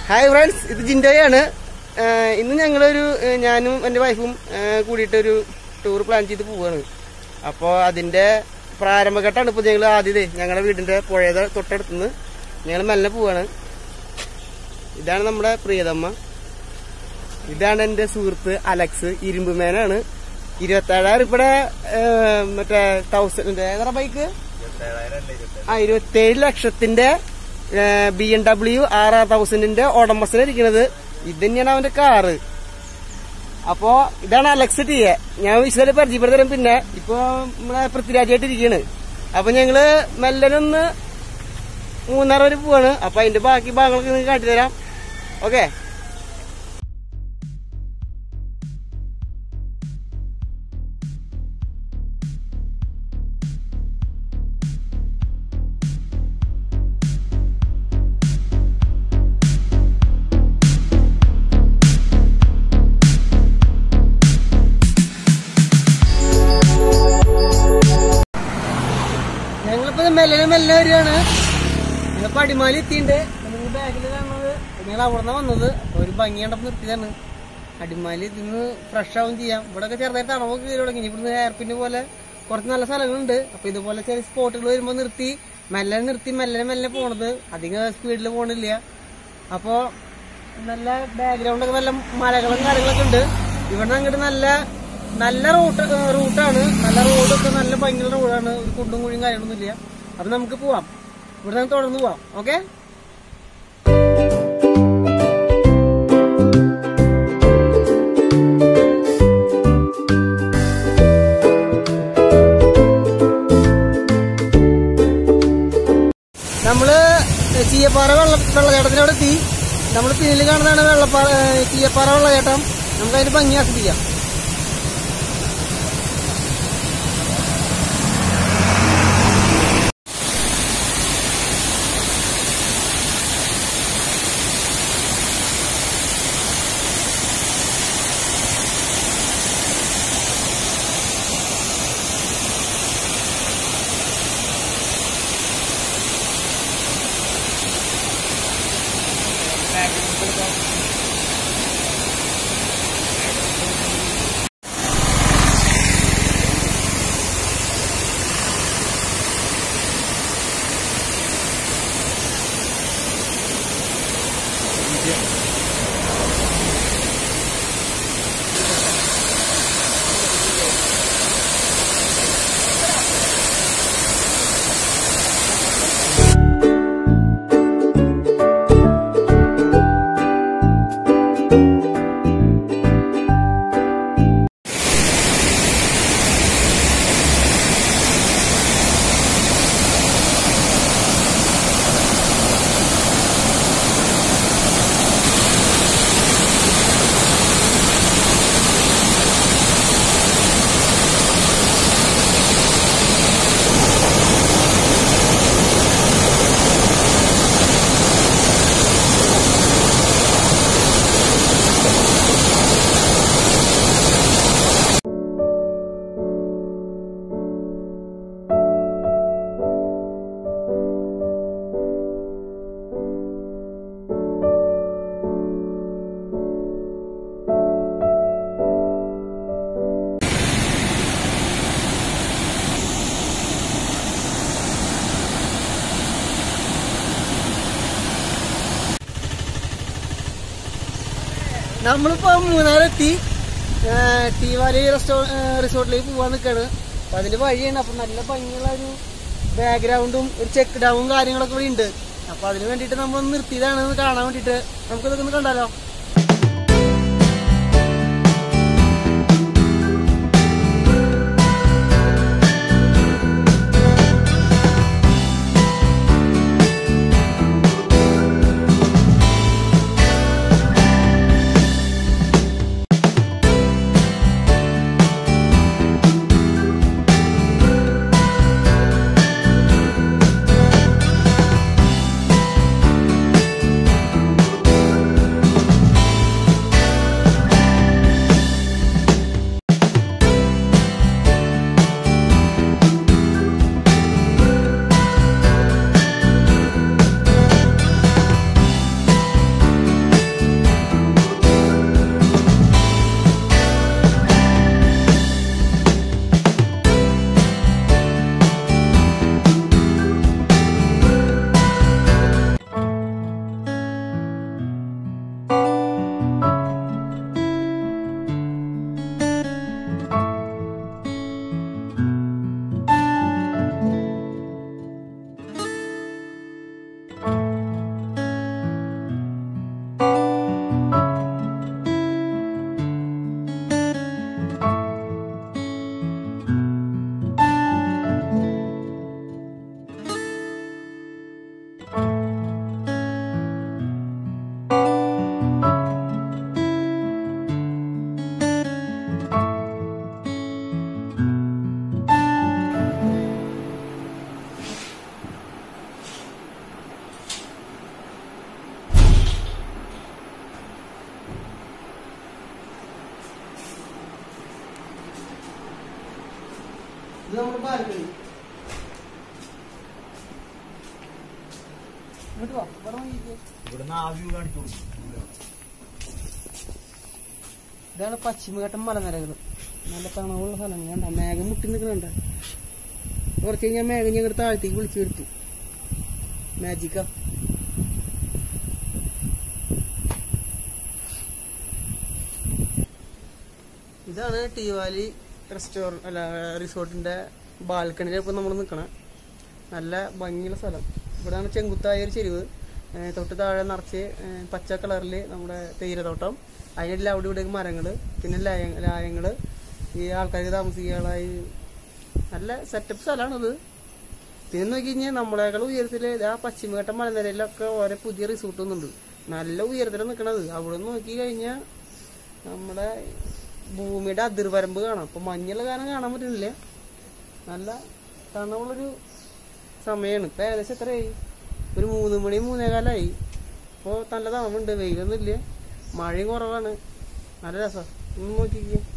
Hi friends ഇത് ജിൻഡോയാണ് ഏഹ് ഇന്ന് ഞങ്ങളൊരു ഏഹ് ഞാനും എൻ്റെ വൈഫും ഏഹ് കൂടിയിട്ടൊരു ടൂർ പ്ലാൻ ചെയ്ത് പോവാണ് അപ്പോൾ അതിൻ്റെ പ്രാരംഭഘട്ടമാണ് ഇപ്പോൾ ഞങ്ങൾ ആദ്യതേ ഞങ്ങളുടെ വീടിൻ്റെ പുഴയുടെ തൊട്ടടുത്തുനിന്ന് ഞങ്ങൾ മെല്ലെ പോവാണ് ഇതാണ് നമ്മുടെ പ്രിയതമ്മ ഇതാണ് എൻ്റെ സുഹൃത്ത് അലക്സ് ഇരുമ്പുമേനാണ് ഇരുപത്തേഴായിരം ഇവിടെ ഏഹ് മറ്റേ തൗസൻഡ് ഏതാ ബൈക്ക് ആ ഇരുപത്തേഴ് ലക്ഷത്തിന്റെ B M W R R തൗസൻഡിന്റെ ഓടമ്പസിന് ഇരിക്കുന്നത് ഇത് തന്നെയാണ് അവന്റെ കാറ് അപ്പോ ഇതാണ് അലക്സ് ടി എ ഞാൻ വിശദമായി പരിചയപ്പെടുത്തരും പിന്നെ ഇപ്പൊ നമ്മളെ പൃഥ്വിരാജായിട്ട് ഇരിക്കുകയാണ് അപ്പൊ ഞങ്ങള് മെല്ലനൊന്ന് മൂന്നാർ വരെ പോവാണ് അപ്പൊ അതിന്റെ ബാക്കി ഭാഗങ്ങളൊക്കെ നിങ്ങൾക്ക് കാട്ടിത്തരാം ഓക്കെ ഞങ്ങളിപ്പോ മെല്ലനെ മെല്ലെ വരികയാണ് ഞങ്ങളിപ്പോ അടിമാലി എത്തിയിട്ടുണ്ട് നിങ്ങൾ ബാഗിൽ കാണുന്നത് ഞങ്ങൾ അവിടെ നിന്നാണ് വന്നത് അപ്പൊ ഒരു ഭംഗി കണ്ടപ്പോ നിർത്തിയതാണ് അടിമാലി ഇതിന്ന് ഫ്രഷ് ആവും ചെയ്യാം ഇവിടെ ഒക്കെ ചെറുതായിട്ട് തണവൊക്കെ കയറി തുടങ്ങി ഇവിടുന്ന് എയർപിന് പോലെ കുറച്ച് നല്ല സ്ഥലങ്ങളുണ്ട് അപ്പൊ ഇതുപോലെ ചെറിയ സ്പോട്ടുകൾ വരുമ്പോ നിർത്തി മെല്ലെ നിർത്തി മെല്ലെ മെല്ലെ പോണത് അധികം സ്പീഡിൽ പോണില്ല അപ്പോ നല്ല ബാക്ക്ഗ്രൗണ്ട് ഒക്കെ നല്ല മലകളും കാര്യങ്ങളൊക്കെ ഉണ്ട് ഇവിടെ അങ്ങോട്ട് നല്ല നല്ല റൂട്ട് റൂട്ടാണ് നല്ല റോഡൊക്കെ നല്ല ഭയങ്കര റോഡാണ് ഒരു കുണ്ടും കുഴിയും കാര്യങ്ങളൊന്നും ഇല്ല അപ്പൊ നമുക്ക് പോവാം ഇവിടെ നിന്ന് തുടർന്ന് പോവാം ഓക്കെ നമ്മള് ചീയപ്പാറ വെള്ള വെള്ളച്ചാട്ടത്തിന് അവിടെ എത്തി നമ്മൾ പിന്നിൽ കാണുന്നതാണ് വെള്ളപ്പാറ ഏ, ചീയപ്പാറ വെള്ളച്ചാട്ടം നമുക്ക് അതിന്റെ ഭംഗി ആസ്വദിക്കാം നമ്മളിപ്പോ മൂന്നാറെത്തി ടീ വാലി റെസ്റ്റോ റിസോർട്ടിലേക്ക് പോവാൻ നിൽക്കാണ് അപ്പൊ അതിന്റെ വഴിയാണ് അപ്പൊ നല്ല ഭംഗിയുള്ള ഒരു ബാക്ക്ഗ്രൗണ്ടും ഒരു ചെക്ക് ഡൗണും കാര്യങ്ങളൊക്കെ ഇവിടെ ഉണ്ട് അപ്പൊ അതിന് വേണ്ടിയിട്ട് നമ്മൾ നിർത്തിയതാണ് ഇത് കാണാൻ വേണ്ടിയിട്ട് നമുക്ക് ഇതൊക്കെ ഒന്ന് കണ്ടാലോ നമ്മുടെ ബാൽക്കണി ഇങ്ങോട്ട് വാ ഇവിടെ നോക്കിക്കേ ഇവിടുന്ന് ആ വ്യൂ കാണിച്ചു കൊടുക്കും. ഇതാണ് പശ്ചിമഘട്ടം മലനിരകൾ നല്ല തണവുള്ള സ്ഥലം കണ്ട മേഘം മുട്ടി നിൽക്കുന്നുണ്ട കുറച്ച് കഴിഞ്ഞാൽ മേഘം ഞങ്ങൾ താഴത്തേക്ക് വിളിച്ചു വരുത്തു മാജിക്കാ ഇതാണ് ടീവാലി റെസ്റ്റോറൻറ്റ് അല്ല റിസോർട്ടിന്റെ ബാൽക്കണിയിൽ ഇപ്പം നമ്മൾ നിൽക്കണം നല്ല ഭംഗിയുള്ള സ്ഥലം ഇവിടെയാണ് ചെങ്കുത്തായ ഒരു ചെരുവ് ഏ, തൊട്ട് താഴെ നിറച്ച് ഏ, പച്ച കളറിൽ നമ്മുടെ തേയിലത്തോട്ടം അതിനെല്ലാം അവിടെ ഇവിടെ മരങ്ങൾ പിന്നെ ലയ ലായങ്ങൾ ഈ ആൾക്കാർക്ക് താമസിക്കാനായി നല്ല സെറ്റപ്പ് സ്ഥലമാണിത് പിന്നെ നോക്കി കഴിഞ്ഞാൽ നമ്മളെക്കാൾ ഉയരത്തിൽ ആ പശ്ചിമഘട്ട മലനിരയിലൊക്കെ ഓരോ പുതിയ റിസോർട്ട് ഒന്നുണ്ട് നല്ല ഉയരത്തിൽ നിൽക്കണത് അവിടെ നോക്കി കഴിഞ്ഞാൽ നമ്മുടെ ഭൂമിയുടെ അതിർവരമ്പ് കാണാം അപ്പൊ മഞ്ഞുള്ള കാരണം കാണാൻ പറ്റുന്നില്ല നല്ല തണവുള്ളൊരു സമയമാണ് ഇപ്പൊ ഏകദേശം എത്രയായി ഒരു മൂന്ന് മണി മൂന്നേകാലായി ഇപ്പോൾ നല്ല തണവുണ്ട് വെയിലൊന്നും ഇല്ല മഴയും കുറവാണ് നല്ല രസം ഒന്ന് നോക്കിക്കേ